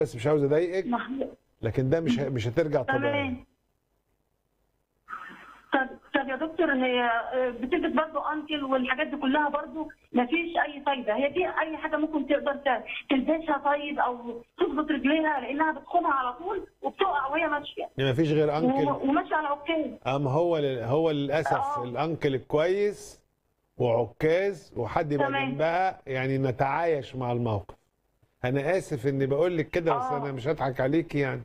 بس مش عاوز اضايقك محمود لكن ده مش ه- مش هترجع طبيعي تمام طب طب يا دكتور هي آه، بتثبت برضه انكل والحاجات دي كلها برضه مفيش اي فايده هي دي اي حاجه ممكن تقدر ت- تلبسها طيب او تظبط رجليها لانها بتخونها على طول وبتقع وهي ماشيه ما فيش غير و- انكل وماشيه على عكاز ام هو لل- هو للاسف آه. الانكل الكويس وعكاز وحد يبقى تمام. جنبها يعني نتعايش مع الموقف انا اسف اني بقول لك كده بس آه. انا مش هضحك عليكي يعني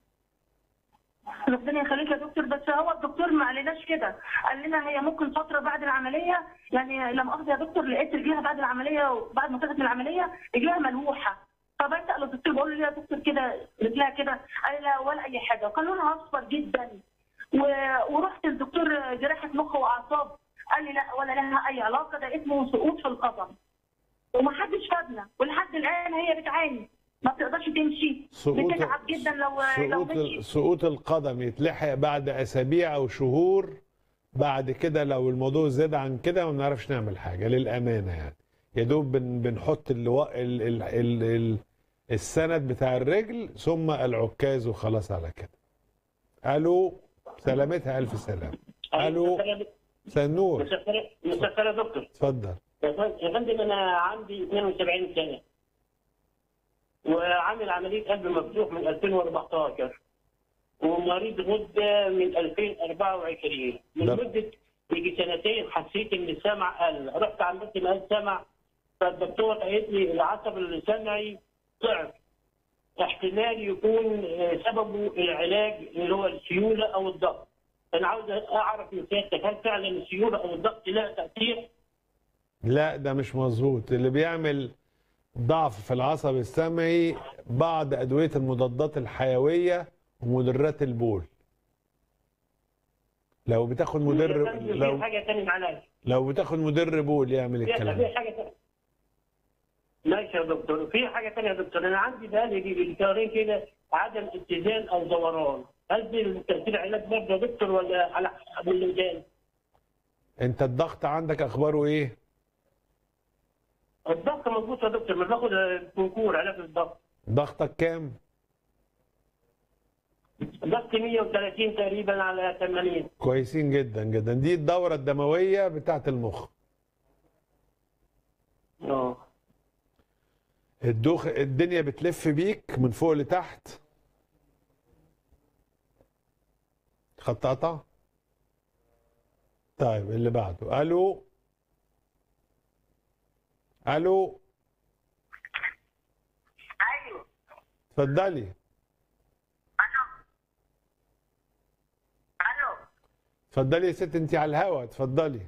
ربنا يخليك يا دكتور بس هو الدكتور ما قالناش كده قال لنا هي ممكن فتره بعد العمليه يعني لما اخذ يا دكتور لقيت رجليها بعد العمليه وبعد ما طلعت من العمليه رجليها ملوحه فبقيت اسال الدكتور بقول له ليه يا دكتور كده رجلها كده قال لا ولا اي حاجه وكان لونها اصفر جدا و... ورحت للدكتور جراحه مخ واعصاب قال لي لا ولا لها اي علاقه ده اسمه سقوط في القدم ومحدش فادنا ولحد الان هي بتعاني ما بتقدرش تمشي سقوط بتتعب جدا لو لو سقوط مشيت ال- سقوط القدم يتلحق بعد اسابيع او شهور بعد كده لو الموضوع زاد عن كده ما بنعرفش نعمل حاجه للامانه يعني يا دوب بن بنحط اللواء ال ال ال ال السند بتاع الرجل ثم العكاز وخلاص على كده الو سلامتها الف سلام الو سنور مسافر يا دكتور اتفضل يا فندم انا عندي 72 سنه وعامل عمليه قلب مفتوح من 2014 ومريض غده من 2024 من ده- مده يجي سنتين حسيت ان السمع قل رحت عملت مقاس سمع فالدكتور قالت لي العصب السمعي ضعف احتمال يكون آه، سببه العلاج اللي هو السيوله او الضغط انا عاوز اعرف من سيادتك هل فعلا السيوله او الضغط لها تاثير لا ده مش مظبوط اللي بيعمل ضعف في العصب السمعي بعض ادويه المضادات الحيويه ومدرات البول لو بتاخد مدر في لو حاجه ثانيه معلش لو بتاخد مدر بول يعمل في الكلام في ده حاجه ثانيه ماشي يا دكتور في حاجه ثانيه يا دكتور انا عندي بقالي شهرين كده عدم اتزان او دوران هل دي تاثير علاج برضه يا دكتور ولا على حسب الانسان؟ انت الضغط عندك اخباره ايه الضغط مظبوط يا دكتور ما باخد كونكور علاج الضغط ضغطك كام ضغط 130 تقريبا على 80 كويسين جدا جدا دي الدوره الدمويه بتاعه المخ اه الدوخ الدنيا بتلف بيك من فوق لتحت خط قطع طيب اللي بعده الو الو ايوه اتفضلي الو الو اتفضلي يا ست انت على الهوا اتفضلي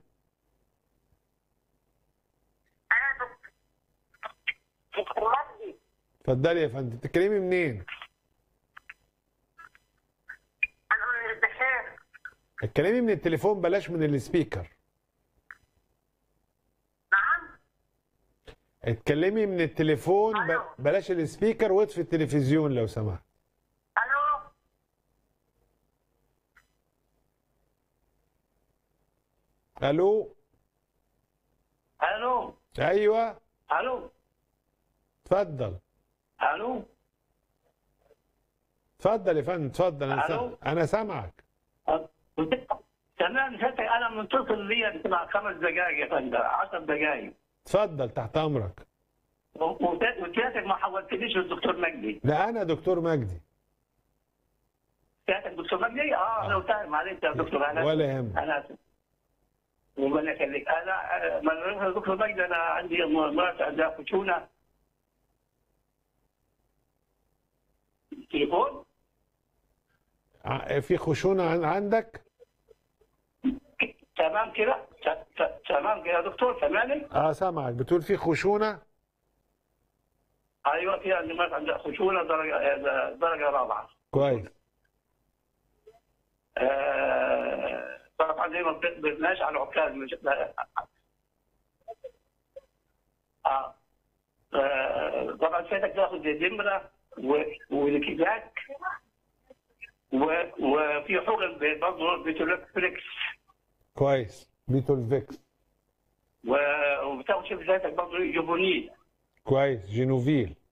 انا دكتور دكتور مجدي اتفضلي يا فندم تتكلمي منين انا من البحير اتكلمي من التليفون بلاش من السبيكر نعم اتكلمي من التليفون ب... ألو. بلاش السبيكر واطفي التلفزيون لو سمحت الو الو الو ايوه الو اتفضل الو اتفضل يا فندم اتفضل انا ألو. سامع انا سامعك تمام سيادتك انا متصل بيا بتبع خمس دقائق يا فندم 10 دقائق اتفضل تحت امرك وسيادتك ما حولتنيش للدكتور مجدي لا انا دكتور مجدي سيادتك دكتور مجدي اه انا قلتها معلش يا دكتور انا ولا يهمك انا اسف ربنا يخليك انا ما دكتور مجدي انا عندي مراتي عندها خشونه تليفون ع- في خشونه عن- عندك تمام كده ت- ت- تمام كده يا دكتور تمام اه سامعك بتقول في خشونه ايوه في عندي مرات عندها خشونه درجه درجه رابعه كويس آه، طبعا زي ما بناش على العكاز مش اه آه، طبعا سيادتك تاخذ دمره و- والكيزاك و- وفي حقن برضه بتولكس كويس بيتول فيكس وبتاخذ شيء سيادتك برضه جبونيل كويس جينوفيل